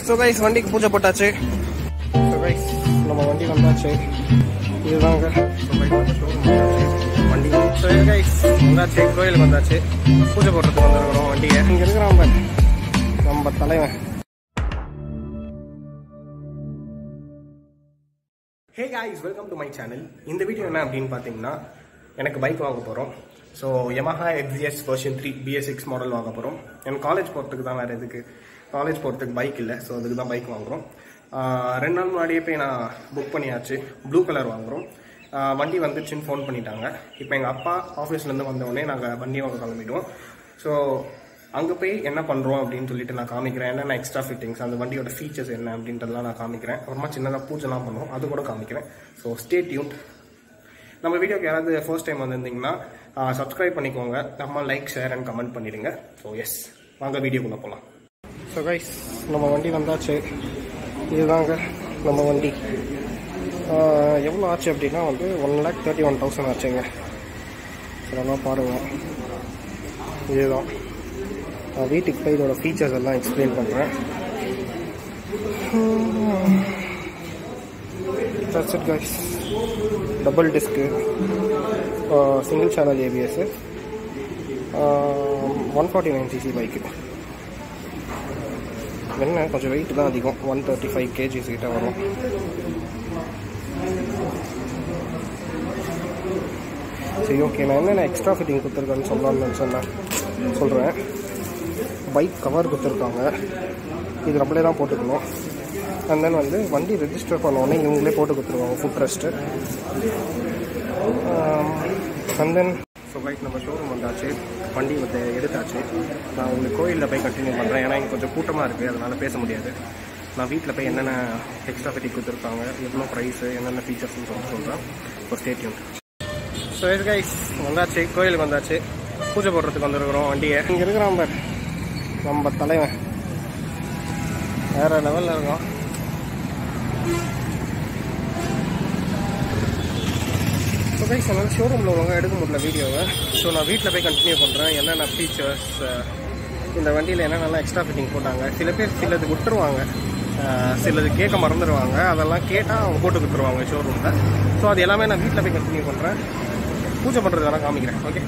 So guys வண்டிக்கு பூஜை போட்டாச்சு ஸோ கைஸ் நம்ம வண்டி வந்தாச்சு இதுதாங்க So guys, நம்ம showroom வந்தாச்சு. வண்டி ஸோ கைஸ் வந்தாச்சு கோயிலுக்கு வந்தாச்சு பூஜை போடுறதுக்கு வந்துருக்கிறோம் வண்டியை இங்கே இருக்கிறான் பாரு. நம்ம தலைவன் hey guys welcome to my channel இந்த வீடியோ என்ன அப்படின்னு பார்த்தீங்கன்னா எனக்கு பைக் வாங்க போகிறோம் so Yamaha XGS version three BS six model வாங்க போகிறோம் எனக்கு காலேஜ் போகிறதுக்கு தான் வேறு எதுக்கு காலேஜ் போகிறதுக்கு பைக் இல்லை ஸோ அதுக்கு தான் பைக் வாங்குறோம் ஆஹ் ரெண்டு நாள் முன்னாடியே போய் நான் புக் பண்ணியாச்சு ப்ளூ கலர் வாங்குறோம் ஆஹ் வண்டி வந்துச்சுன்னு ஃபோன் பண்ணிட்டாங்க இப்போ எங்கள் அப்பா ஆஃபீஸ்லேருந்து வந்த உடனே நாங்கள் வண்டி வாங்க கிளம்பிடுவோம் ஸோ அங்கே போய் என்ன பண்ணுறோம் அப்படின்னு சொல்லிட்டு நான் காமிக்கிறேன் என்னென்ன எக்ஸ்ட்ரா ஃபிட்டிங்ஸ் அந்த வண்டியோட ஃபீச்சர்ஸ் என்ன அப்படின்றதெல்லாம் நான் காமிக்கிறேன் அப்புறமா சின்னதாக பூஜைலாம் பண்ணுவோம் அது கூட காமிக்கிறேன் ஸோ ஸ்டே டியூன் நம்ம வீடியோக்கு யாராவது ஃபர்ஸ்ட் டைம் வந்திருந்தீங்கன்னா சப்ஸ்கிரைப் பண்ணிக்கோங்க நம்ம லைக் ஷேர் அண்ட் கமெண்ட் பண்ணிடுங்க ஸோ எஸ் வாங்க வீடியோக்குள்ளே போகலாம் ஸோ கைஸ் நம்ம வண்டி வந்தாச்சு இதுதாங்க நம்ம வண்டி எவ்வளோ ஆச்சு அப்படின்னா வந்து one lakh thirty one thousand ஆச்சுங்க இதெல்லாம் பாருங்கள் இதுதான் நான் வீட்டுக்கு போய் இதோட ஃபீச்சர்ஸ் எல்லாம் எக்ஸ்பிளைன் பண்ணுறேன் that's it guys double disc single channel ABS one forty nine cc பைக்கு என்ன கொஞ்சம் வெயிட் தான் அதிகம் ஒன் தேர்ட்டி ஃபைவ் கேஜிஸ் கிட்ட வரும் சரி ஓகே நான் என்னென்ன எக்ஸ்ட்ரா ஃபிட்டிங் கொடுத்துருக்கேன்னு சொல்லலாம்னு சொன்னேன் சொல்கிறேன் பைக் கவர் கொடுத்துருக்காங்க இது நம்மளே தான் போட்டுக்கணும் அண்ட் தென் வந்து வண்டி ரெஜிஸ்டர் பண்ண உடனே இவங்களே போட்டு கொடுத்துருவாங்க foot rest and then so bike நம்ம ஷோரூம் வந்தாச்சு வண்டி வந்து எடுத்தாச்சு நான் உங்களுக்கு கோயிலில் போய் கண்டினியூ பண்ணுறேன் ஏன்னா இங்கே கொஞ்சம் கூட்டமாக இருக்குது அதனால் பேச முடியாது நான் வீட்டில் போய் என்னென்ன எக்ஸ்ட்ரா ஃபிட்டிங் கொடுத்துருக்காங்க எவ்வளோ ப்ரைஸு என்னென்ன ஃபீச்சர்ஸ்னு சொல்லிட்டு சொல்கிறேன் இப்போ ஸ்டேட்யூன் ஸோ எஸ் கைஸ் வந்தாச்சு கோயிலுக்கு வந்தாச்சு பூஜை போடுறதுக்கு வந்துருக்குறோம் வண்டியை இங்கே இருக்கிறான் பார் நம்ம தலைவன் வேற லெவலில் இருக்கோம் ஸோ கைஸ் என்னால் ஷோரூமில் ஒழுங்காக எடுக்க முடியல வீடியோவை ஸோ நான் வீட்டில் போய் கண்டினியூ பண்ணுறேன் என்னென்ன ஃபீச்சர்ஸ் இந்த வண்டியில் என்னென்னலாம் எக்ஸ்ட்ரா ஃபிட்டிங் போட்டாங்க சில பேர் சிலது விட்டுருவாங்க அஹ், சிலது கேட்க மறந்துடுவாங்க அதெல்லாம் கேட்டால் அவங்க போட்டு கொடுத்துருவாங்க ஷோரூமில் ஸோ அது எல்லாமே நான் வீட்டில் போய் கண்டினியூ பண்ணுறேன் பூஜை பண்ணுறது வேணால் காமிக்கிறேன் ஓகே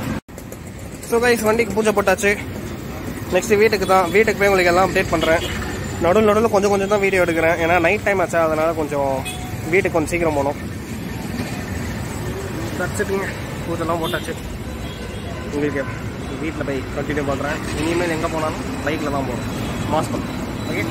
ஸோ கைஸ் வண்டிக்கு பூஜை போட்டாச்சு நெக்ஸ்ட் வீட்டுக்கு தான் வீட்டுக்கு போய் உங்களுக்கு எல்லாம் அப்டேட் பண்ணுறேன் நடுவில் நடுவில் கொஞ்சம் கொஞ்சம் தான் வீடியோ எடுக்கிறேன் ஏன்னா நைட் டைம் ஆச்சா அதனால் கொஞ்சம் வீட்டுக்கு கொஞ்சம் சீக்கிரம் போகணும் தச்சுட்டுங்க பூஜெல்லாம் போட்டாச்சு உங்களுக்கு வீட்டில் போய் கண்டினியூ பண்ணுறேன் இனிமேல் எங்கே போனாலும் பைக்கில் தான் போகணும் மாஸ்க் ஓகே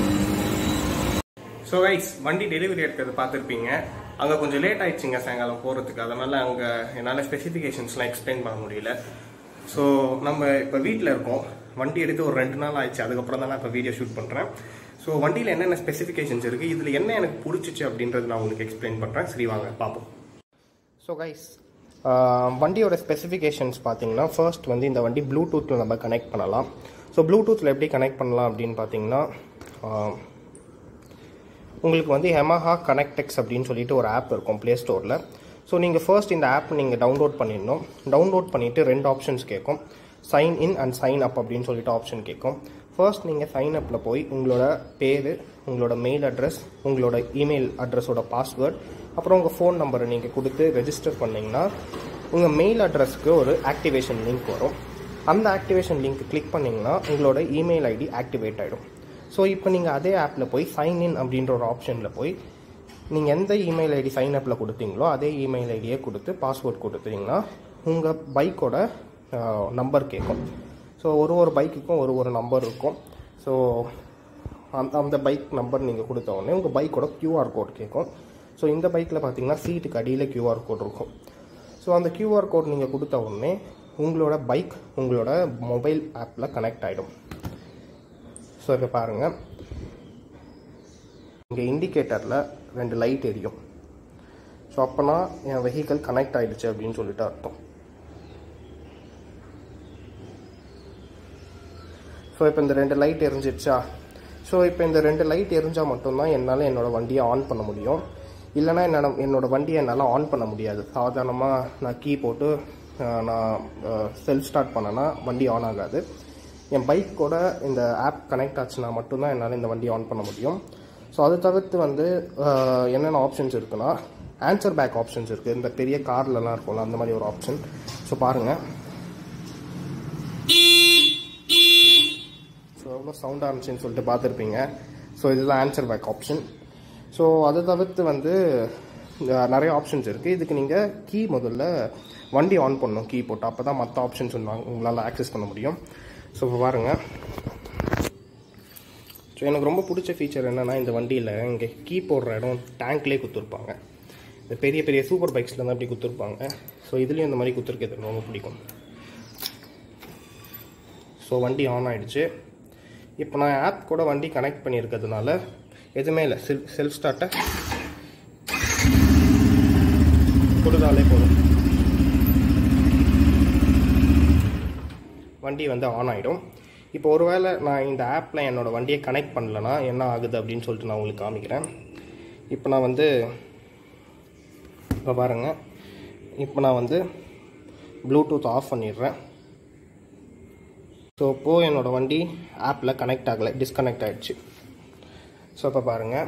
ஸோ கைஸ் வண்டி டெலிவரி எடுக்கிறது பார்த்துருப்பீங்க அங்கே கொஞ்சம் லேட் ஆயிடுச்சுங்க சாயங்காலம் போகிறதுக்கு அதனால் அங்கே என்னால் ஸ்பெசிஃபிகேஷன்ஸ்லாம் எக்ஸ்பிளைன் பண்ண முடியல ஸோ நம்ம இப்போ வீட்டில் இருக்கோம் வண்டி எடுத்து ஒரு ரெண்டு நாள் ஆயிடுச்சு அதுக்கப்புறம் தான் நான் இப்போ வீடியோ ஷூட் பண்ணுறேன் ஸோ வண்டியில் என்னென்ன ஸ்பெசிஃபிகேஷன்ஸ் இருக்குது இதில் என்ன எனக்கு பிடிச்சிச்சு அப்படின்றது நான் உங்களுக்கு எக்ஸ்பிளைன் பண்ணுறேன் சரி வாங்க பார்ப்போம் ஸோ கைஸ் வண்டியோட ஸ்பெசிஃபிகேஷன்ஸ் பார்த்தீங்கன்னா ஃபர்ஸ்ட் வந்து இந்த வண்டி ப்ளூடூத்தில் நம்ம கனெக்ட் பண்ணலாம் ஸோ ப்ளூடூத்தில் எப்படி கனெக்ட் பண்ணலாம் அப்படின்னு பார்த்தீங்கன்னா ஆஹ், உங்களுக்கு வந்து Yamaha கனெக்டெக்ஸ் அப்படின்னு சொல்லிட்டு ஒரு ஆப் இருக்கும் ப்ளே ஸ்டோரில் ஸோ நீங்கள் ஃபர்ஸ்ட் இந்த ஆப் நீங்கள் டவுன்லோட் பண்ணிடணும் டவுன்லோட் பண்ணிவிட்டு ரெண்டு ஆப்ஷன்ஸ் கேட்கும் sign in and sign up அப்படின்னு சொல்லிட்டு ஆப்ஷன் கேட்கும் ஃபர்ஸ்ட் நீங்கள் சைன் அப்பில் போய் உங்களோட பேர் உங்களோட மெயில் அட்ரஸ் உங்களோட இமெயில் அட்ரஸோட பாஸ்வேர்ட் அப்புறம் உங்கள் ஃபோன் நம்பரை நீங்கள் கொடுத்து ரெஜிஸ்டர் பண்ணிங்கன்னா உங்கள் மெயில் அட்ரஸ்க்கு ஒரு ஆக்டிவேஷன் லிங்க் வரும் அந்த ஆக்டிவேஷன் லிங்க் கிளிக் பண்ணிங்கன்னா உங்களோட இமெயில் ஐடி ஆக்டிவேட் ஆகிடும் ஸோ இப்போ நீங்கள் அதே ஆப்பில் போய் சைன் இன் அப்படின்ற ஒரு ஆப்ஷனில் போய் நீங்கள் எந்த இமெயில் ஐடி சைன் அப்பில் கொடுத்தீங்களோ அதே இமெயில் ஐடியே கொடுத்து பாஸ்வேர்ட் கொடுத்தீங்கன்னா உங்கள் பைக்கோட நம்பர் கேட்கும் ஸோ ஒரு ஒரு பைக்குக்கும் ஒரு ஒரு நம்பர் இருக்கும் ஸோ அந்த அந்த பைக் நம்பர் நீங்கள் கொடுத்த உடனே உங்கள் பைக்கோட கியூஆர் கோட் கேட்கும் ஸோ இந்த பைக்கில் பார்த்தீங்கன்னா சீட்டுக்கு அடியில் கியூஆர் கோட் இருக்கும் ஸோ அந்த கியூஆர் கோட் நீங்கள் கொடுத்த உடனே உங்களோட பைக் உங்களோட மொபைல் ஆப்பில் கனெக்ட் ஆகிடும் ஸோ இப்போ பாருங்கள் இங்கே இண்டிகேட்டரில் ரெண்டு லைட் எரியும் ஸோ அப்போனா என் வெஹிக்கல் கனெக்ட் ஆகிடுச்சு அப்படின்னு சொல்லிட்டு அர்த்தம் ஸோ இப்போ இந்த ரெண்டு லைட் எரிஞ்சிடுச்சா ஸோ இப்போ இந்த ரெண்டு லைட் எரிஞ்சால் மட்டும்தான் என்னால் என்னோடய வண்டியை ஆன் பண்ண முடியும் இல்லைனா என்னோட என்னோட வண்டியை என்னால் ஆன் பண்ண முடியாது சாதாரணமாக நான் கீ போட்டு அஹ், நான் செல்ஃப் ஸ்டார்ட் பண்ணேன்னா வண்டி ஆன் ஆகாது என் பைக் கூட இந்த ஆப் கனெக்ட் ஆச்சுன்னா மட்டும்தான் என்னால் இந்த வண்டியை ஆன் பண்ண முடியும் ஸோ அதை தவிர்த்து வந்து ஆஹ், என்னென்ன ஆப்ஷன்ஸ் இருக்குன்னா ஆன்சர் பேக் ஆப்ஷன்ஸ் இருக்குது இந்த பெரிய கார்லலாம் இருக்கும்ல அந்த மாதிரி ஒரு ஆப்ஷன் ஸோ பாருங்கள் ஸோ எவ்வளோ சவுண்டாக இருந்துச்சுன்னு சொல்லிட்டு பார்த்துருப்பீங்க ஸோ இதுதான் ஆன்சர் பேக் ஆப்ஷன் ஸோ அதை தவிர்த்து வந்து அஹ், நிறைய ஆப்ஷன்ஸ் இருக்குது இதுக்கு நீங்கள் கீ முதல்ல வண்டி ஆன் பண்ணணும் கீ போட்டு அப்போ தான் மற்ற ஆப்ஷன்ஸ் உங்களால் ஆக்சஸ் பண்ண முடியும் ஸோ இப்போ பாருங்கள் ஸோ எனக்கு ரொம்ப பிடிச்ச ஃபீச்சர் என்னென்னா இந்த வண்டியில் இங்கே கீ போடுற இடம் டேங்க்லேயே குத்துருப்பாங்க இந்த பெரிய பெரிய சூப்பர் பைக்ஸில் தான் அப்படி குத்துருப்பாங்க ஸோ இதுலேயும் இந்த மாதிரி குத்துருக்கிறது எனக்கு ரொம்ப பிடிக்கும் ஸோ வண்டி ஆன் ஆயிடுச்சு இப்போ நான் ஆப் கூட வண்டி கனெக்ட் பண்ணியிருக்கிறதுனால எதுவுமே இல்லை செல் செல்ஃப் ஸ்டார்ட்டை கொடுத்தாலே போதும் வண்டி வந்து ஆன் ஆகிடும் இப்போ ஒருவேளை நான் இந்த ஆப்பில் என்னோடய வண்டியை கனெக்ட் பண்ணலனா என்ன ஆகுது அப்படின்னு சொல்லிட்டு நான் உங்களுக்கு காமிக்கிறேன் இப்போ நான் வந்து இப்போ பாருங்கள் இப்போ நான் வந்து ப்ளூடூத் ஆஃப் பண்ணிடுறேன் ஸோ இப்போது என்னோடய வண்டி ஆப்பில் கனெக்ட் ஆகலை டிஸ்கனெக்ட் ஆகிடுச்சு ஸோ இப்போ பாருங்கள்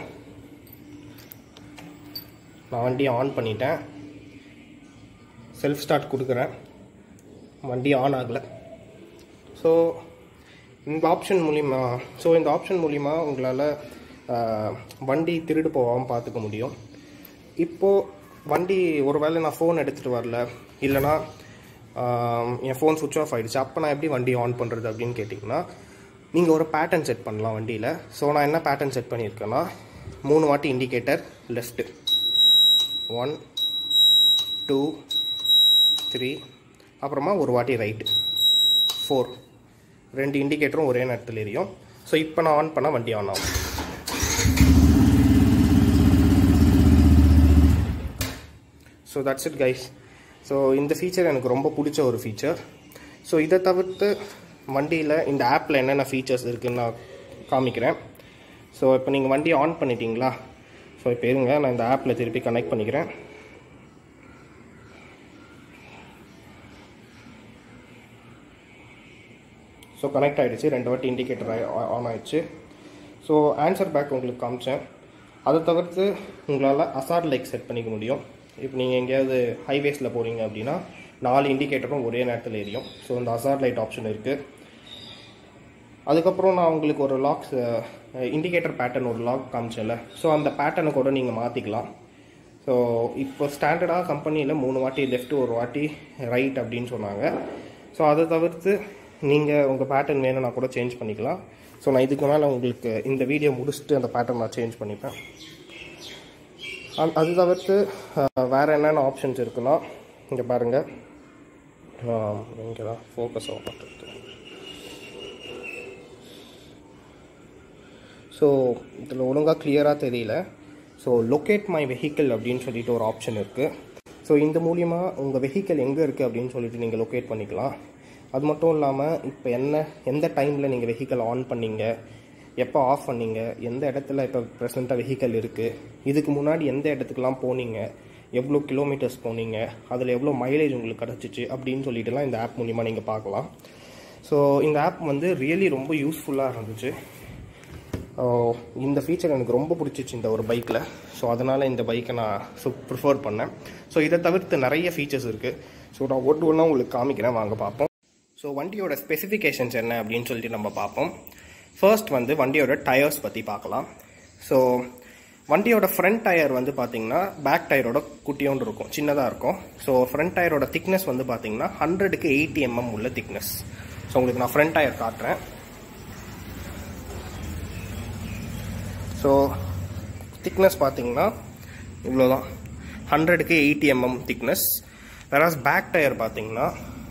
நான் வண்டியை ஆன் பண்ணிட்டேன் செல்ஃப் ஸ்டார்ட் கொடுக்குறேன் வண்டி ஆன் ஆகலை ஸோ இந்த ஆப்ஷன் மூலிமா ஸோ இந்த ஆப்ஷன் மூலிமா உங்களால் ஆஹ், வண்டி திருடு போகாமல் பார்த்துக்க முடியும் இப்போது வண்டி ஒருவேளை நான் ஃபோன் எடுத்துகிட்டு வரல இல்லைனா ஆஹ், என் ஃபோன் சுவிட்ச் ஆஃப் ஆகிடுச்சு அப்போ நான் எப்படி வண்டி ஆன் பண்ணுறது அப்படின்னு கேட்டிங்கன்னா நீங்கள் ஒரு பேட்டர்ன் செட் பண்ணலாம் வண்டியில் ஸோ நான் என்ன பேட்டர்ன் செட் பண்ணியிருக்கேன்னா மூணு வாட்டி indicator left one two three அப்புறமா ஒரு வாட்டி ரைட்டு ஃபோர் ரெண்டு இண்டிகேட்டரும் ஒரே நேரத்தில் எரியும் ஸோ இப்போ நான் ஆன் பண்ணால் வண்டி ஆன் ஆகும் so that's it guys so இந்த ஃபீச்சர் எனக்கு ரொம்ப பிடிச்ச ஒரு ஃபீச்சர் ஸோ இதை தவிர்த்து வண்டியில் இந்த ஆப்பில் என்னென்ன ஃபீச்சர்ஸ் இருக்குன்னு நான் காமிக்கிறேன் ஸோ இப்போ நீங்கள் வண்டி ஆன் பண்ணிட்டீங்களா ஸோ இப்போ இருங்க நான் இந்த ஆப்பில் திருப்பி கனெக்ட் பண்ணிக்கிறேன் ஸோ கனெக்ட் ஆகிடுச்சு ரெண்டு வாட்டி இண்டிகேட்டர் ஆன் ஆயிடுச்சு ஸோ ஆன்சர் பேக் உங்களுக்கு காமிச்சேன் அதை தவிர்த்து உங்களால் அசார்ட் லைக் செட் பண்ணிக்க முடியும் இப்போ நீங்கள் எங்கேயாவது ஹைவேஸில் போகிறீங்க அப்படின்னா நாலு இண்டிகேட்டரும் ஒரே நேரத்தில் எரியும் ஸோ இந்த அசார்ட் லைட் ஆப்ஷன் இருக்குது அதுக்கப்புறம் நான் உங்களுக்கு ஒரு லாக்ஸ் இண்டிகேட்டர் பேட்டர்ன் ஒரு லாக் காமிச்சேன்ல ஸோ அந்த பேட்டர்னை கூட நீங்கள் மாற்றிக்கலாம் ஸோ இப்போ ஸ்டாண்டர்டாக கம்பெனியில் மூணு வாட்டி லெஃப்ட் ஒரு வாட்டி ரைட் அப்படின்னு சொன்னாங்க ஸோ அதை தவிர்த்து நீங்கள் உங்கள் பேட்டர்ன் வேணும்னா கூட சேஞ்ச் பண்ணிக்கலாம் ஸோ நான் இதுக்கு மேலே உங்களுக்கு இந்த வீடியோ முடிச்சுட்டு அந்த பேட்டர்ன் நான் சேஞ்ச் பண்ணிப்பேன் அ- அது தவிர்த்து அஹ், வேற என்னென்ன ஆப்ஷன்ஸ் இருக்குன்னா இங்கே பாருங்கள் இங்கே தான் ஃபோக்கஸ் ஆக மாட்டேங்குது ஸோ இதில் ஒழுங்காக கிளியராக தெரியல ஸோ லொக்கேட் மை வெஹிக்கிள் அப்படின்னு சொல்லிட்டு ஒரு ஆப்ஷன் இருக்குது ஸோ இந்த மூலிமா உங்கள் வெஹிக்கிள் எங்கே இருக்குது அப்படின்னு சொல்லிட்டு நீங்கள் லொக்கேட் பண்ணிக்கலாம் அது மட்டும் இல்லாமல் இப்போ என்ன எந்த டைமில் நீங்கள் வெஹிக்கிள் ஆன் பண்ணீங்க எப்போ ஆஃப் பண்ணீங்க எந்த இடத்துல இப்போ ப்ரெசண்ட்டாக வெஹிக்கிள் இருக்குது இதுக்கு முன்னாடி எந்த இடத்துக்குலாம் போனீங்க எவ்வளோ கிலோமீட்டர்ஸ் போனீங்க அதில் எவ்வளோ மைலேஜ் உங்களுக்கு கிடச்சிச்சு அப்படின்னு சொல்லிட்டுலாம் இந்த ஆப் மூலிமா நீங்கள் பார்க்கலாம் ஸோ இந்த ஆப் வந்து ரியலி ரொம்ப யூஸ்ஃபுல்லாக இருந்துச்சு ஓ, இந்த ஃபீச்சர் எனக்கு ரொம்ப பிடிச்சிச்சு இந்த ஒரு பைக்கில் ஸோ அதனால் இந்த பைக்கை நான் ஸோ ப்ரிஃபர் பண்ணேன் ஸோ இதை தவிர்த்து நிறைய ஃபீச்சர்ஸ் இருக்குது ஸோ நான் ஒன்று ஒன்றா உங்களுக்கு காமிக்கிறேன் வாங்க பார்ப்போம் ஸோ வண்டியோட ஸ்பெசிஃபிகேஷன்ஸ் என்ன அப்படின்னு சொல்லிட்டு நம்ம பார்ப்போம் ஃபர்ஸ்ட் வந்து வண்டியோட டயர்ஸ் பற்றி பார்க்கலாம் ஸோ வண்டியோட ஃப்ரண்ட் டயர் வந்து பார்த்தீங்கன்னா பேக் டயரோட குட்டியோண்டு இருக்கும் சின்னதாக இருக்கும் ஸோ ஃப்ரண்ட் டயரோட திக்னஸ் வந்து பார்த்தீங்கன்னா ஹண்ட்ரடுக்கு எயிட்டி எம்எம் உள்ள திக்னஸ் ஸோ உங்களுக்கு நான் ஃப்ரண்ட் டயர் காட்டுறேன் ஸோ திக்னஸ் பார்த்தீங்கன்னா இவ்வளோதான் ஹண்ட்ரடுக்கு eighty mm thickness whereas back tyre பார்த்தீங்கன்னா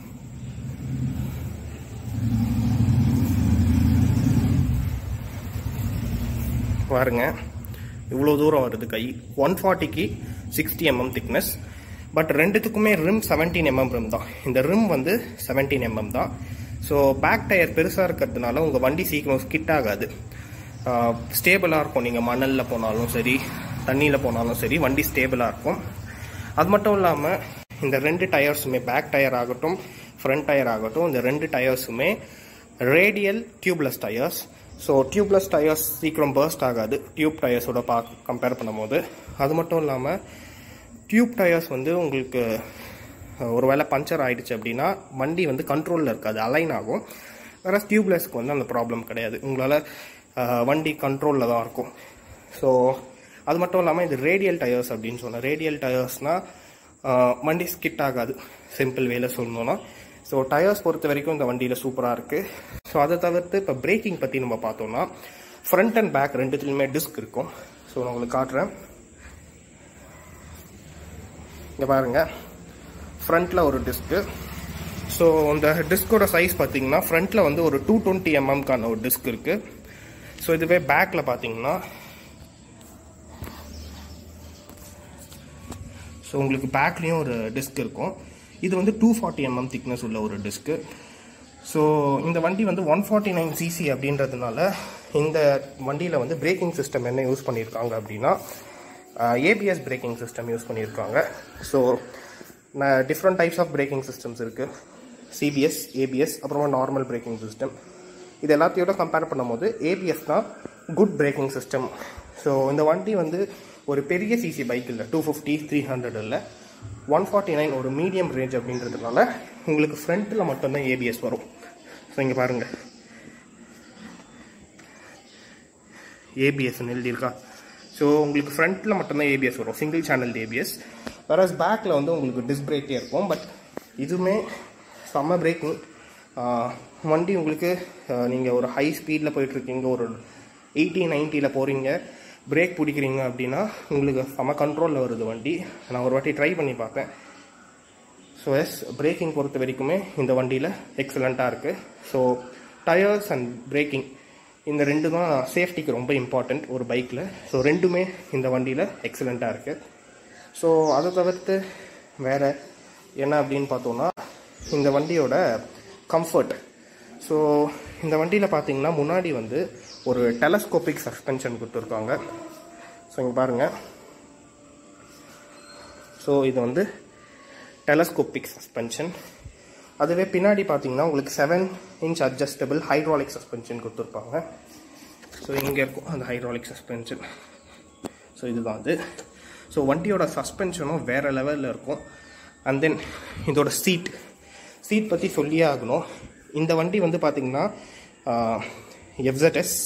பாருங்க இவ்வளோ தூரம் வருது கை ஒன் ஃபார்ட்டிக்கு சிக்ஸ்டி எம்எம் திக்னஸ் பட் ரெண்டுத்துக்குமே ரிம் 17 எம்எம் ரிம் தான் இந்த ரிம் வந்து 17 எம்எம் தான் ஸோ பேக் டயர் பெருசாக இருக்கிறதுனால உங்கள் வண்டி சீக்கிரம் ஸ்கிட் ஆகாது ஸ்டேபிளாக இருக்கும் நீங்கள் மணலில் போனாலும் சரி தண்ணியில் போனாலும் சரி வண்டி ஸ்டேபிளாக இருக்கும் அது மட்டும் இல்லாமல் இந்த ரெண்டு டயர்ஸுமே பேக் டயர் ஆகட்டும் ஃப்ரண்ட் டயர் ஆகட்டும் இந்த ரெண்டு டயர்ஸுமே radial tubeless tyres so tubeless tyres சீக்கிரம் பர்ஸ்ட் ஆகாது டியூப் டயர்ஸோட பா கம்பேர் பண்ணும்போது அது மட்டும் இல்லாமல் டியூப் டயர்ஸ் வந்து உங்களுக்கு ஒருவேளை பஞ்சர் ஆயிடுச்சு அப்படின்னா வண்டி வந்து கண்ட்ரோலில் இருக்காது அலைன் ஆகும் வேற டியூப்லெஸ்க்கு வந்து அந்த ப்ராப்ளம் கிடையாது உங்களால் வண்டி கண்ட்ரோலில் தான் இருக்கும் ஸோ அது மட்டும் இல்லாமல் இது ரேடியல் டயர்ஸ் அப்படின்னு சொன்னேன் ரேடியல் டயர்ஸ்னால் வண்டி ஸ்கிட் ஆகாது சிம்பிள் வேல சொல்லணும்னா ஸோ டயர்ஸ் பொறுத்த வரைக்கும் இந்த வண்டியில் சூப்பராக இருக்குது ஸோ அதை தவிர்த்து இப்போ பிரேக்கிங் பற்றி நம்ம பார்த்தோம்னா ஃப்ரண்ட் அண்ட் பேக் ரெண்டுத்துலையுமே டிஸ்க் இருக்கும் ஸோ நான் உங்களுக்கு காட்டுறேன் இங்கே பாருங்கள் ஃப்ரண்ட்டில் ஒரு டிஸ்க்கு ஸோ இந்த டிஸ்கோட சைஸ் பார்த்தீங்கன்னா ஃப்ரண்ட்டில் வந்து ஒரு டூ டுவெண்ட்டி எம்எம்கான ஒரு டிஸ்க் இருக்குது ஸோ இதுவே பேக்கில் பார்த்தீங்கன்னா ஸோ உங்களுக்கு பேக்லேயும் ஒரு டிஸ்க் இருக்கும் இது வந்து டூ ஃபார்ட்டி எம்எம் திக்னஸ் உள்ள ஒரு டிஸ்க்கு ஸோ இந்த வண்டி வந்து ஒன் ஃபார்ட்டி நைன் சிசி அப்படின்றதுனால இந்த வண்டியில் வந்து பிரேக்கிங் சிஸ்டம் என்ன யூஸ் பண்ணியிருக்காங்க அப்படின்னா ஏபிஎஸ் பிரேக்கிங் சிஸ்டம் யூஸ் பண்ணியிருக்காங்க so different types of braking systems இருக்குது சிபிஎஸ் ஏபிஎஸ் அப்புறமா நார்மல் பிரேக்கிங் சிஸ்டம் இது எல்லாத்தையோட கம்பேர் பண்ணும்போது ஏபிஎஸ் தான் குட் பிரேக்கிங் சிஸ்டம் ஸோ இந்த வண்டி வந்து ஒரு பெரிய சிசி பைக் இல்லை டூ ஃபிஃப்டி த்ரீ ஹண்ட்ரட் இல்லை ஒன் ஃபார்ட்டி நைன் ஒரு மீடியம் ரேஞ்ச் அப்படின்றதுனால உங்களுக்கு ஃப்ரண்ட்டில் மட்டும்தான் ஏபிஎஸ் வரும் ஸோ இங்கே பாருங்கள் ஏபிஎஸ்ன்னு எழுதியிருக்கா ஸோ உங்களுக்கு ஃப்ரண்ட்டில் மட்டும்தான் ஏபிஎஸ் வரும் சிங்கிள் சேனல் ஏபிஎஸ் வேறஸ் பேக்கில் வந்து உங்களுக்கு டிஸ்க் பிரேக்கே இருக்கும் பட் இதுவுமே செம்ம பிரேக்கிங் வண்டி உங்களுக்கு நீங்கள் ஒரு ஹை ஸ்பீடில் போயிட்டுருக்கீங்க ஒரு எயிட்டி நைன்ட்டியில் போகிறீங்க பிரேக் பிடிக்கிறீங்க அப்படின்னா உங்களுக்கு செம கண்ட்ரோலில் வருது வண்டி நான் ஒரு வாட்டி ட்ரை பண்ணி பார்த்தேன் ஸோ எஸ் பிரேக்கிங் பொறுத்த வரைக்குமே இந்த வண்டியில் எக்ஸலண்ட்டாக இருக்குது ஸோ டயர்ஸ் அண்ட் பிரேக்கிங் இந்த ரெண்டு தான் சேஃப்டிக்கு ரொம்ப இம்பார்ட்டண்ட் ஒரு பைக்கில் ஸோ ரெண்டுமே இந்த வண்டியில் எக்ஸலண்ட்டாக இருக்குது ஸோ அதை தவிர்த்து வேறு என்ன அப்படின்னு பார்த்தோன்னா இந்த வண்டியோட கம்ஃபர்ட் ஸோ இந்த வண்டியில் பார்த்தீங்கன்னா முன்னாடி வந்து ஒரு டெலஸ்கோபிக் சஸ்பென்ஷன் கொடுத்துருக்காங்க ஸோ இங்கே பாருங்கள் ஸோ இது வந்து டெலஸ்கோபிக் சஸ்பென்ஷன் அதுவே பின்னாடி பார்த்தீங்கன்னா உங்களுக்கு seven inch adjustable hydraulic suspension கொடுத்துருப்பாங்க ஸோ இங்கே இருக்கும் அந்த ஹைட்ராலிக் சஸ்பென்ஷன் ஸோ இதுதான் அது ஸோ வண்டியோட சஸ்பென்ஷனும் வேறு லெவலில் இருக்கும் அண்ட் தென் இதோட சீட் சீட் பற்றி சொல்லியே ஆகணும் இந்த வண்டி வந்து பார்த்தீங்கன்னா FZS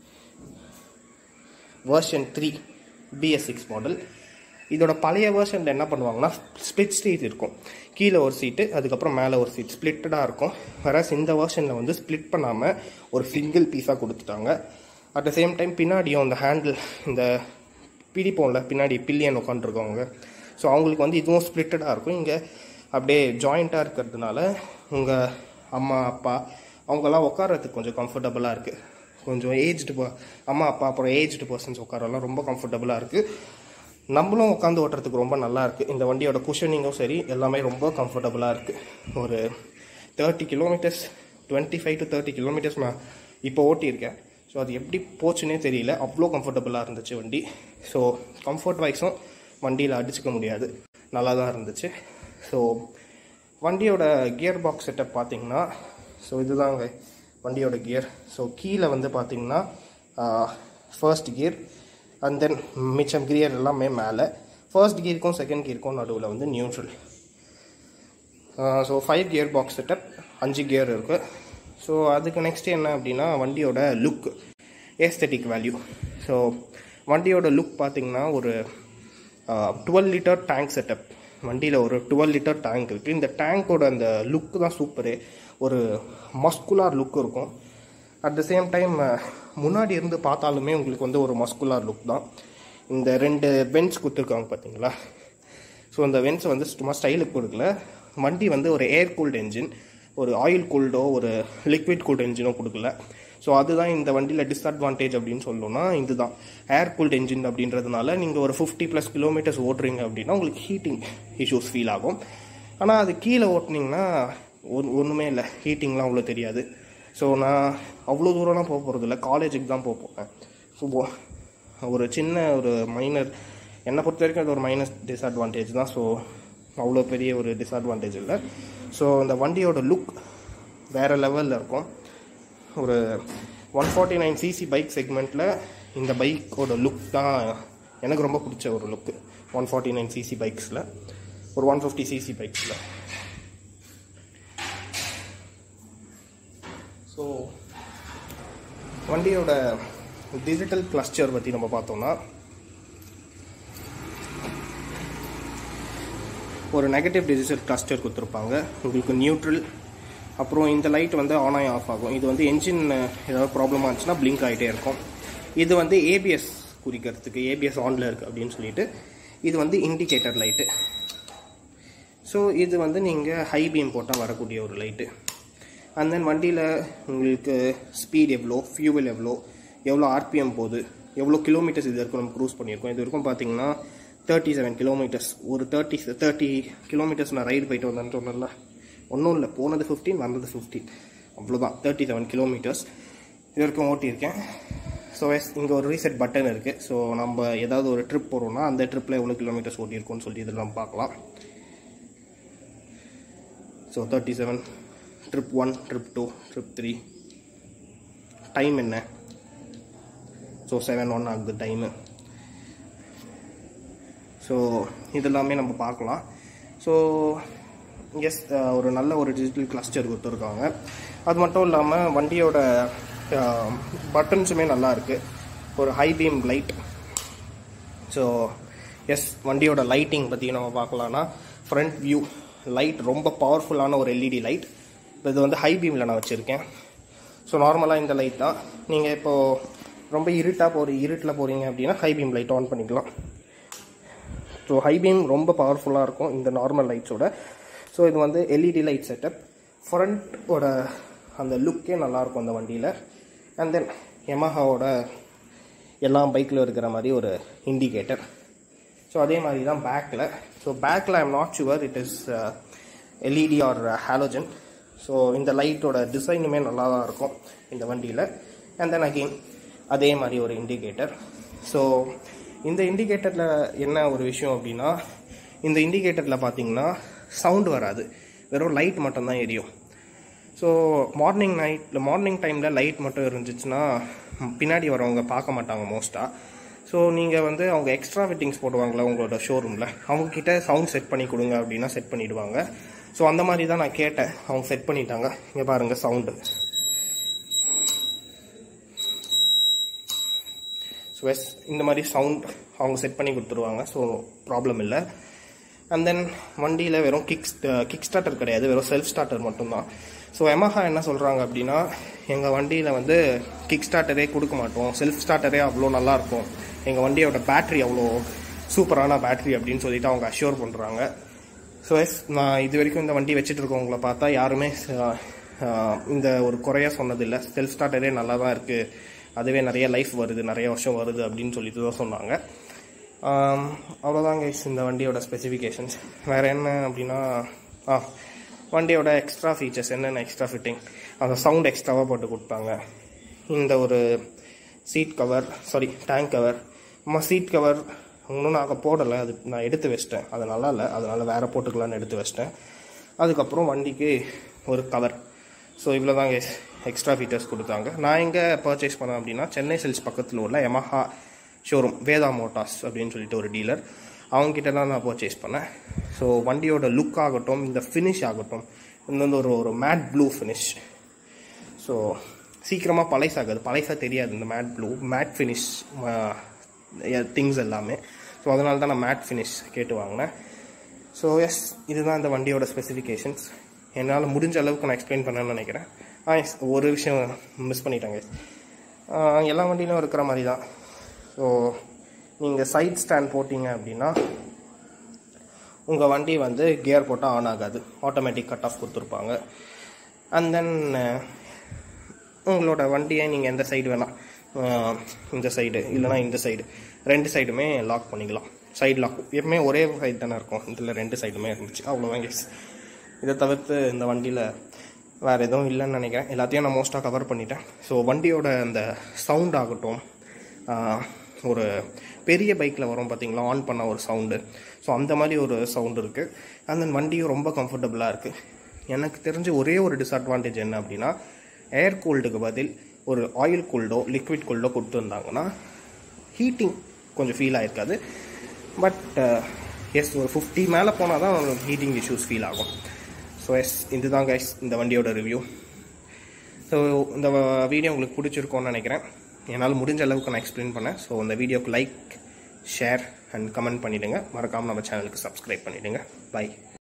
version three BS six model இதோட பழைய வேர்ஷனில் என்ன பண்ணுவாங்கன்னா ஸ்பிளிட் சீட் இருக்கும் கீழே ஒரு சீட்டு அதுக்கப்புறம் மேலே ஒரு சீட் ஸ்பிளிட்டடாக இருக்கும் வேறஸ் இந்த வேர்ஷனில் வந்து ஸ்ப்ளிட் பண்ணாமல் ஒரு சிங்கிள் பீஸாக கொடுத்துட்டாங்க அட் த சேம் டைம் பின்னாடியும் அந்த ஹேண்டில் இந்த பிடிப்போம்ல பின்னாடி பில்லியன் உட்காந்துருக்கவங்க ஸோ அவங்களுக்கு வந்து இதுவும் ஸ்ப்ளிட்டடாக இருக்கும் இங்கே அப்படியே ஜாயிண்ட்டாக இருக்கிறதுனால உங்கள் அம்மா அப்பா அவங்கெல்லாம் உட்காரத்துக்கு கொஞ்சம் கம்ஃபர்டபுளாக இருக்குது கொஞ்சம் ஏஜ்டு அம்மா அப்பா அப்புறம் ஏஜ்டு பர்சன்ஸ் உட்காரலாம் ரொம்ப கம்ஃபர்டபுளாக இருக்குது நம்மளும் உட்காந்து ஓட்டுறதுக்கு ரொம்ப நல்லா இருக்குது இந்த வண்டியோட குஷனிங்கும் சரி எல்லாமே ரொம்ப கம்ஃபர்டபுளாக இருக்குது ஒரு thirty kilometres twenty five to thirty kilometres நான் இப்போ ஓட்டியிருக்கேன் ஸோ அது எப்படி போச்சுன்னே தெரியல அவ்வளோ கம்ஃபர்டபுளாக இருந்துச்சு வண்டி ஸோ கம்ஃபர்ட் வைஸும் வண்டியில் அடிச்சுக்க முடியாது நல்லா தான் இருந்துச்சு ஸோ வண்டியோட கியர் பாக்ஸ் செட்டப் பார்த்தீங்கன்னா ஸோ இதுதாங்க வண்டியோட கியர் ஸோ கீழே வந்து பார்த்தீங்கன்னா ஃபர்ஸ்ட் கியர் அண்ட் தென் மிச்சம் கியர் எல்லாமே மேலே ஃபர்ஸ்ட் கியருக்கும் செகண்ட் கியருக்கும் நடுவில் வந்து neutral so five gear box setup அஞ்சு கியர் இருக்குது ஸோ அதுக்கு நெக்ஸ்ட் என்ன அப்படின்னா வண்டியோட லுக் ஏஸ்தட்டிக் வேல்யூ ஸோ வண்டியோட லுக் பார்த்தீங்கன்னா ஒரு டுவெல் லிட்டர் டேங்க் செட்டப் வண்டியில் ஒரு டுவெல் லிட்டர் டேங்க் இருக்குது இந்த டேங்க்கோட அந்த லுக்கு தான் சூப்பரு ஒரு மஸ்குலார் லுக் இருக்கும் அட் த சேம் டைம் முன்னாடி இருந்து பார்த்தாலுமே உங்களுக்கு வந்து ஒரு மஸ்குலார் லுக் தான் இந்த ரெண்டு வென்ஸ் கொடுத்துருக்காங்க பார்த்தீங்களா ஸோ அந்த வென்ஸ் வந்து சும்மா ஸ்டைலுக்கு கொடுக்கல வண்டி வந்து ஒரு ஏர் கூல்டு என்ஜின் ஒரு ஆயில் கூல்டோ ஒரு லிக்விட் கூல்டு என்ஜினோ கொடுக்கல ஸோ அதுதான் இந்த வண்டியில் டிஸ்அட்வான்டேஜ் அப்படின்னு சொல்லணும்னா இதுதான் ஏர் கூல்ட் என்ஜின் அப்படின்றதுனால நீங்கள் ஒரு ஃபிஃப்டி ப்ளஸ் கிலோமீட்டர்ஸ் ஓட்டுறீங்க அப்படின்னா உங்களுக்கு ஹீட்டிங் இஷ்யூஸ் ஃபீல் ஆகும் ஆனால் அது கீழே ஓட்டுனீங்கன்னா ஒன் ஒன்றுமே இல்லை ஹீட்டிங்லாம் அவ்வளோ தெரியாது ஸோ நான் அவ்வளோ தூரம்லாம் போக போகிறதில்ல காலேஜுக்கு தான் போக போகிறேன் ஸோ ஒரு சின்ன ஒரு மைனர் என்னை பொறுத்த வரைக்கும் அது ஒரு மைனஸ் டிஸ்அட்வான்டேஜ் தான் ஸோ அவ்வளோ பெரிய ஒரு டிஸ்அட்வான்டேஜ் இல்லை ஸோ இந்த வண்டியோட லுக் வேறு லெவலில் இருக்கும் ஒரு one forty nine CC bike செக்மெண்ட்டில் இந்த பைக்கோட லுக் தான் எனக்கு ரொம்ப பிடிச்ச ஒரு look one forty nine CC பைக்ஸில் ஒரு ஒன் ஃபிஃப்டி சிசி பைக்ஸில் ஸோ வண்டியோட டிஜிட்டல் கிளஸ்டர் பற்றி நம்ம பார்த்தோம்னா ஒரு நெகட்டிவ் டிஜிட்டல் கிளஸ்டர் கொடுத்துருப்பாங்க உங்களுக்கு நியூட்ரல் அப்புறம் இந்த லைட் வந்து ஆன் ஆகி ஆஃப் ஆகும் இது வந்து என்ஜின் ஏதாவது ப்ராப்ளமாக இருந்துச்சுன்னா பிளிங்க் ஆகிட்டே இருக்கும் இது வந்து ஏபிஎஸ் குறிக்கிறதுக்கு ஏபிஎஸ் ஆனில் இருக்குது அப்படின்னு சொல்லிட்டு இது வந்து இண்டிகேட்டர் லைட்டு ஸோ இது வந்து நீங்கள் ஹை பீம் போட்டால் வரக்கூடிய ஒரு லைட்டு அண்ட் தென் வண்டியில் உங்களுக்கு ஸ்பீட் எவ்வளோ ஃபியூவல் எவ்வளோ எவ்வளோ ஆர்பிஎம் போகுது எவ்வளோ கிலோமீட்டர்ஸ் இது வரைக்கும் நம்ம க்ரூஸ் பண்ணியிருக்கோம் இது வரைக்கும் பார்த்தீங்கன்னா தேர்ட்டி செவன் கிலோமீட்டர்ஸ் ஒரு தேர்ட்டி தேர்ட்டி கிலோமீட்டர்ஸ் நான் ரைடு போயிட்டு வந்தேன்னு சொன்னேன்ல ஒன்றும் இல்லை போனது ஃபிஃப்டீன் வந்தது ஃபிஃப்டீன் அவ்வளோதான் தேர்ட்டி செவன் கிலோமீட்டர்ஸ் இது வரைக்கும் ஓட்டியிருக்கேன் ஸோ எஸ் இங்கே ஒரு ரீசெட் பட்டன் இருக்குது ஸோ நம்ம ஏதாவது ஒரு ட்ரிப் போகிறோம்னா அந்த ட்ரிப்பில் எவ்வளோ கிலோமீட்டர்ஸ் ஓட்டியிருக்கோம்னு சொல்லி இதெல்லாம் பார்க்கலாம் so thirty seven trip one trip two trip three time என்ன ஸோ செவன் ஒன் ஆகுது டைமு ஸோ இதெல்லாமே நம்ம பார்க்கலாம் ஸோ எஸ் ஒரு நல்ல ஒரு டிஜிட்டல் கிளஸ்டர் கொடுத்துருக்காங்க அது மட்டும் இல்லாமல் வண்டியோட பட்டன்ஸுமே நல்லா இருக்குது ஒரு high beam light so yes வண்டியோட லைட்டிங் பற்றி நம்ம பார்க்கலான்னா ஃப்ரண்ட் வியூ லைட் ரொம்ப பவர்ஃபுல்லான ஒரு எல்இடி லைட் இது வந்து ஹை பீமில் நான் வச்சுருக்கேன் ஸோ நார்மலாக இந்த லைட் தான் நீங்கள் இப்போது ரொம்ப இருட்டாக போகிற இருட்டில் போகிறீங்க அப்படின்னா ஹை பீம் லைட் ஆன் பண்ணிக்கலாம் ஸோ ஹை பீம் ரொம்ப பவர்ஃபுல்லாக இருக்கும் இந்த நார்மல் லைட்ஸோட ஸோ இது வந்து எல்இடி லைட் செட்டப் ஃப்ரண்ட்டோட அந்த லுக்கே நல்லாயிருக்கும் அந்த வண்டியில் அண்ட் தென் எமஹாவோட எல்லா பைக்கில் இருக்கிற மாதிரி ஒரு இண்டிகேட்டர் ஸோ அதே மாதிரி தான் பேக்கில் ஸோ பேக்கில் I'm not sure it is LED or halogen so இந்த லைட்டோட டிசைனுமே நல்லா தான் இருக்கும் இந்த வண்டியில் அண்ட் தென் அகெயின் அதே மாதிரி ஒரு இண்டிகேட்டர் ஸோ இந்த இண்டிகேட்டரில் என்ன ஒரு விஷயம் அப்படின்னா இந்த இண்டிகேட்டரில் பார்த்தீங்கன்னா சவுண்ட் வராது வெறும் லைட் மட்டும்தான் எரியும் ஸோ மார்னிங் நைட் மார்னிங் டைமில் லைட் மட்டும் இருந்துச்சுன்னா பின்னாடி வரவங்க பார்க்க மாட்டாங்க மோஸ்ட்டாக ஸோ நீங்கள் வந்து அவங்க எக்ஸ்ட்ரா ஃபிட்டிங்ஸ் போடுவாங்களே உங்களோட ஷோரூமில் அவங்கக்கிட்ட சவுண்ட் செட் பண்ணி கொடுங்க அப்படின்னா செட் பண்ணிவிடுவாங்க ஸோ அந்த மாதிரி தான் நான் கேட்டேன் அவங்க செட் பண்ணிட்டாங்க இங்கே பாருங்கள் சவுண்டு ஸோ எஸ் இந்த மாதிரி சவுண்ட் அவங்க செட் பண்ணி கொடுத்துருவாங்க ஸோ ப்ராப்ளம் இல்லை அண்ட் தென் வண்டியில் வெறும் கிக் கிக் ஸ்டார்டர் கிடையாது வெறும் செல்ஃப் ஸ்டார்டர் மட்டும்தான் ஸோ எமஹா என்ன சொல்கிறாங்க அப்படின்னா எங்கள் வண்டியில் வந்து கிக் ஸ்டார்டரே கொடுக்க மாட்டோம் செல்ஃப் ஸ்டார்டரே அவ்வளோ நல்லாயிருக்கும் எங்கள் வண்டியோட பேட்ரி அவ்வளோ சூப்பரான பேட்ரி அப்படின்னு சொல்லிட்டு அவங்க அஷ்யூர் பண்ணுறாங்க ஸோ எஸ் நான் இது வரைக்கும் இந்த வண்டி வச்சுட்டு இருக்கவங்கள பார்த்தா யாருமே இந்த ஒரு குறையாக சொன்னதில்லை செல்ஃப் ஸ்டார்டரே நல்லா தான் இருக்குது அதுவே நிறைய லைஃப் வருது நிறைய வருஷம் வருது அப்படின்னு சொல்லிட்டு தான் சொன்னாங்க அவ்வளோதாங்க இந்த வண்டியோட ஸ்பெசிஃபிகேஷன்ஸ் வேறு என்ன அப்படின்னா ஆ வண்டியோட எக்ஸ்ட்ரா ஃபீச்சர்ஸ் என்னென்ன எக்ஸ்ட்ரா ஃபிட்டிங் அந்த சவுண்ட் எக்ஸ்ட்ராவாக போட்டு கொடுத்தாங்க இந்த ஒரு seat cover sorry tank cover நம்ம சீட் கவர் இன்னும் நாங்கள் போடலை அது நான் எடுத்து வச்சிட்டேன் அது நல்லா இல்லை அதனால் வேறு போட்டுக்கலான்னு எடுத்து வச்சிட்டேன் அதுக்கப்புறம் வண்டிக்கு ஒரு கவர் ஸோ இவ்வளோ தாங்க எக்ஸ்ட்ரா ஃபீச்சர்ஸ் கொடுத்தாங்க நான் எங்கே பர்ச்சேஸ் பண்ணேன் அப்படின்னா சென்னை சில்ஸ் பக்கத்தில் உள்ள எமஹா ஷோரூம் வேதா மோட்டார்ஸ் அப்படின்னு சொல்லிட்டு ஒரு டீலர் அவங்ககிட்ட தான் நான் பர்ச்சேஸ் பண்ணேன் ஸோ வண்டியோட லுக் ஆகட்டும் இந்த ஃபினிஷ் ஆகட்டும் இந்த வந்து ஒரு ஒரு மேட் ப்ளூ ஃபினிஷ் ஸோ சீக்கிரமாக பழைசாகாது பழைசாக தெரியாது இந்த matte blue matte finish things எல்லாமே ஸோ அதனால தான் நான் மேட் ஃபினிஷ் கேட்டு வாங்கினேன் ஸோ எஸ் இதுதான் இந்த வண்டியோட ஸ்பெசிஃபிகேஷன்ஸ் என்னால் முடிஞ்ச அளவுக்கு நான் எக்ஸ்பிளைன் பண்ணேன்னு நினைக்கிறேன் ஆ எஸ் ஒரு விஷயம் மிஸ் பண்ணிட்டாங்க எல்லா வண்டியிலும் இருக்கிற மாதிரி தான் ஸோ நீங்கள் சைட் ஸ்டாண்ட் போட்டிங்க அப்படின்னா உங்கள் வண்டி வந்து கியர் போட்டால் ஆன் ஆகாது ஆட்டோமேட்டிக் கட் ஆஃப் கொடுத்துருப்பாங்க அண்ட் தென் உங்களோட வண்டியை நீங்கள் எந்த சைடு வேணால் இந்த சைடு இல்லைனா இந்த சைடு ரெண்டு சைடுமே லாக் பண்ணிக்கலாம் சைடு லாக் எப்பவுமே ஒரே சைடு தானே இருக்கும் இதில் ரெண்டு சைடுமே இருந்துச்சு அவ்வளோதான் கேஸ் இதை தவிர்த்து இந்த வண்டியில் வேறு எதுவும் இல்லைன்னு நினைக்கிறேன் எல்லாத்தையும் நான் மோஸ்ட்டாக கவர் பண்ணிட்டேன் ஸோ வண்டியோட அந்த சவுண்ட் ஆகட்டும் ஒரு பெரிய பைக்கில் வரும் பார்த்தீங்களா ஆன் பண்ண ஒரு சவுண்டு ஸோ அந்த மாதிரி ஒரு சவுண்டு இருக்குது அண்ட் தென் வண்டியும் ரொம்ப கம்ஃபர்டபுளாக இருக்குது எனக்கு தெரிஞ்ச ஒரே ஒரு டிஸ்அட்வான்டேஜ் என்ன அப்படின்னா ஏர் கூல்டுக்கு பதில் ஒரு ஆயில் கூல்டோ லிக்விட் கூல்டோ கொடுத்துருந்தாங்கன்னா ஹீட்டிங் கொஞ்சம் ஃபீல் ஆயிருக்காது பட் எஸ் ஒரு ஃபிஃப்டி மேலே போனால் தான் ஹீட்டிங் இஷ்யூஸ் ஃபீல் ஆகும் ஸோ எஸ் இதுதான் கைஸ் இந்த வண்டியோட ரிவ்யூ ஸோ இந்த வீடியோ உங்களுக்கு பிடிச்சிருக்கோன்னு நினைக்கிறேன் என்னால் முடிஞ்ச அளவுக்கு நான் எக்ஸ்பிளைன் பண்ணேன் ஸோ இந்த வீடியோக்கு லைக் ஷேர் அண்ட் கமெண்ட் பண்ணிவிடுங்க மறக்காமல் நம்ம சேனலுக்கு சப்ஸ்கிரைப் பண்ணிவிடுங்க பை